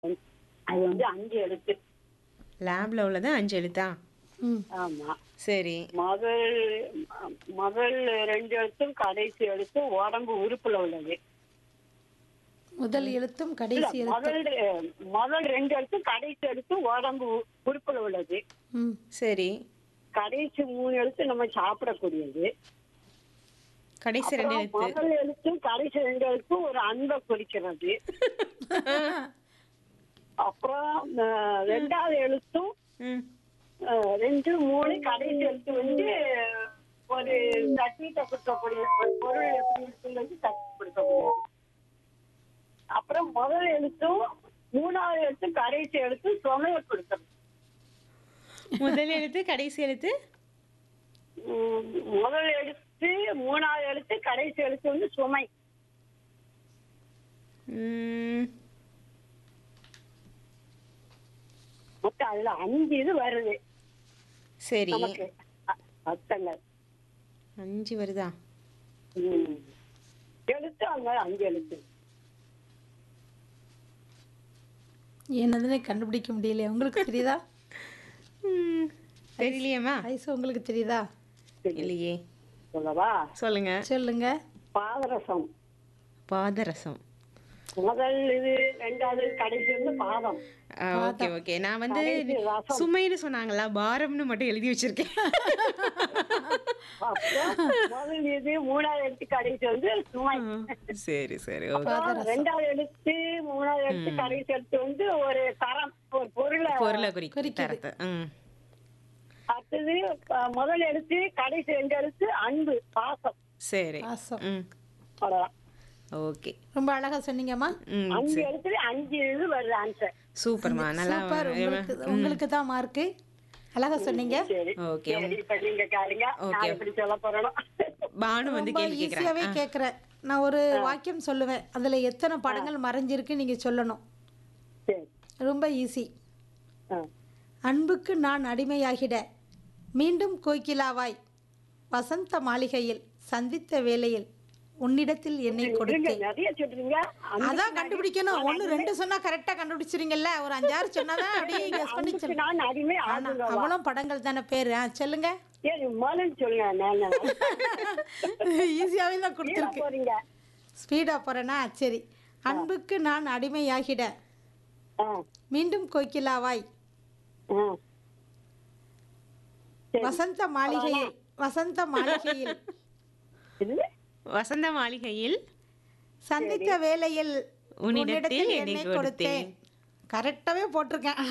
அது வந்து அஞ்சு எழுத்து லேப்ல உள்ளது அஞ்சு எழுத்தா ம் ஆமா சரி முதல் முதல் ரெண்டு எழுத்தும் கடைசி எழுத்தும் உடம்பு உறுப்புல உள்ளது முதல் எழுத்தும் இல்ல, கடைசி எழுத்தும் முதல் முதல் ரெண்டு எழுத்தும் கடைசி எழுத்தும் உடம்பு உ- உறுப்புல உள்ளது ம் சரி கடைசி மூணு எழுத்து நம்ம சாப்பிடக்கூடியது கடைசி ரெண்டு அப்புறம் எழுத்து முதல் எழுத்தும் கடைசி ரெண்டு எழுத்தும் ஒரு அன்பை குறிக்கிறது அப்புறம் அஹ், ரெண்டாவது எழுத்தும் ம் அஹ், ரெண்டு மூணு கடைசி எழுத்து வந்து ஒரு தட்டீட்டை கொடுக்கக்கூடிய ஒரு பொருள் எப்படி இருக்குங்கிறது தட்டி கொடுக்கக்கூடியது அப்புறம் முதல் எழுத்தும் மூணாவது எழுத்தும் கடைசி எழுத்தும் சுமையை கொடுக்கறது முதல் எழுத்து கடைசி எழுத்து உம், முதல் எழுத்து மூணாவது எழுத்து கடைசி எழுத்து வந்து சுமை ம், மொத்தம் அதுல அஞ்சு இது வருது சரி நமக்கு அ- அர்த்தங்கள் அஞ்சு வருதா உம். எழுத்து அங்க அஞ்சு எழுத்து என்னதுன்னு கண்டுபிடிக்க முடியலையே உங்களுக்கு தெரியுதா ம், தெரியலையேம்மா ஐசு உங்களுக்கு தெரியுதா இல்லையே சொல்லவா சொல்லுங்க சொல்லுங்க பாதரசம் பாதரசம் முதல் இது ரெண்டாவது கடைசி வந்து பாதம் ஓகே ஓகே நான் வந்து கடைசி ரசம். சுமைன்னு சொன்னாங்களா பாரம்னு மட்டும் எழுதி வச்சிருக்கேன் அப்புறம் முதல் இது மூணாவது எழுத்து கடைசி வந்து சுமை சரி சரி ஓகே அப்புறம் ரெண்டாவது எழுத்து மூணாவது எழுத்து கடைசி எழுத்து வந்து ஒரு தரம் ஒரு பொருளை பொருளை குறிக்கும் தரத்தை ம் அடுத்தது அஹ், முதல் எழுத்து கடைசி ரெண்டு எழுத்து அன்பு பாசம் சரி பாசம் ம் அவ்வளவுதான் ஓகே ரொம்ப அழகா சொன்னீங்கம்மா ம் அஞ்சு எழுத்துல அஞ்சு இது வருது ஆன்சர் சூப்பர்மா நல்லா சூப்பர் உங்களுக்கு உங்களுக்கு தான் மார்க்கு அழகா சொன்னீங்க சரி ஓகே சரி இப்ப நீங்க கேளுங்க நான் எப்படி சொல்ல போறேனோ பானு வந்து ரொம்ப கேள்வி கேட்குறேன் ஈஸியாவே கேட்குறேன் நான் ஒரு வாக்கியம் சொல்லுவேன் அதுல எத்தனை படங்கள் மறைஞ்சிருக்கு நீங்க சொல்லணும் சரி ரொம்ப ஈஸி ஆ. அன்புக்கு நான் அடிமையாகிட மீண்டும் கோகிலாவாய் வசந்த மாளிகையில் சந்தித்த வேளையில் உன்னிடத்தில் என்னை நீங்க கொடுத்தேன் நிறைய சொல்றீங்க அந்த அதான் கண்டுபிடிக்கணும் ஒண்ணு ரெண்டு சொன்னா கரெக்டா கண்டுபிடிச்சிருங்கல்ல ஒரு அஞ்சாறு சொன்னாதான் அப்படியே கெஸ் பண்ணி அன்புக்கு சொல்லு நான் அடிமை ஆனா ஆகுங்க அவ்வளோ படங்கள் தானே பேரு ஆ சொல்லுங்க சரி முதல்ல சொல்லுங்க நான் ஈஸியாவே தான் கீழே கொடுத்துருக்கு போறீங்க ஸ்பீடா போறேனா சரி அன்புக்கு நான் அடிமையாகிட ஆ, மீண்டும் கோகிலாவாய் ஆ. சரி. வசந்த மாளிகையில் வசந்த மாளிகையில் இது வசந்த மாளிகையில் சந்தித்த வேளையில் உன்னிடத்தில் உன்னிடத்தில் என்னை என்னை கொடுத்தேன் கரெக்டாவே போட்டிருக்கேன்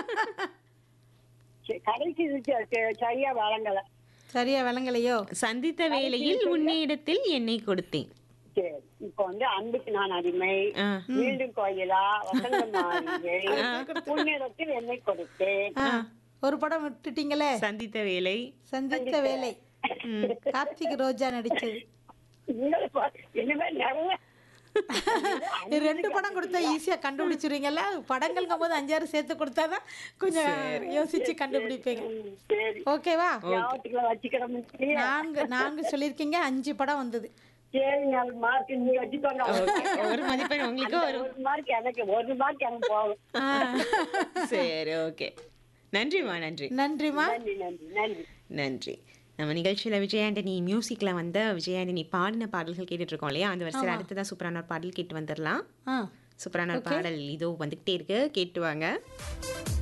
சரி, கடைசி இது ச- ச- சரியா வழங்கல சரியா விளங்கலையோ சந்தித்த வேளையில் உன்னிடத்தில் என்னை கொடுத்தேன் சரி இப்ப வந்து அன்புக்கு நான் அடிமை ஆ மீண்டும் கோயிலா வசந்த மாளிகை புண்ணியத்தில் என்னை கொடுத்தேன் ஆ, ஒரு படம் விட்டுட்டீங்களே சந்தித்த வேலை சந்தித்த வேலை கார்த்திக் ரோஜா நடிச்சது உங்களை பா- இனிமே நிறைய இது ரெண்டு படம் கொடுத்தா ஈஸியா கண்டுபிடிச்சிருவீங்கல்ல படங்கள்ங்கும் போது அஞ்சாறு சேர்த்து கொடுத்தாதான் கொஞ்சம் யோசிச்சு கண்டுபிடிப்பீங்க ம், சரி ஓகேவா ஞாபகத்துக்குள்ள வச்சுக்கிறோம் நான்கு நான்கு சொல்லியிருக்கீங்க அஞ்சு படம் வந்தது சரி நாலு மார்க் நீங்க வச்சுக்கோங்க ஒரு மதிப்பெண் உங்களுக்கு ஒரு ஒரு மார்க் எனக்கு ஒரு மார்க் எனக்கு போகும் ஆ, சரி ஓகே நன்றிம்மா நன்றி நன்றிம்மா நன்றி நன்றி நன்றி நன்றி நம்ம நிகழ்ச்சியில் விஜயாண்டனி மியூசிக்கில் வந்த விஜயாண்டனி பாடின பாடல்கள் கேட்டுட்டு இருக்கோம் இல்லையா அந்த வரிசையில் அடுத்ததான் சூப்பரான ஒரு பாடல் கேட்டு வந்துடலாம் ஆ சூப்பரான ஒரு பாடல் இதோ வந்துகிட்டே இருக்கு கேட்டு வாங்க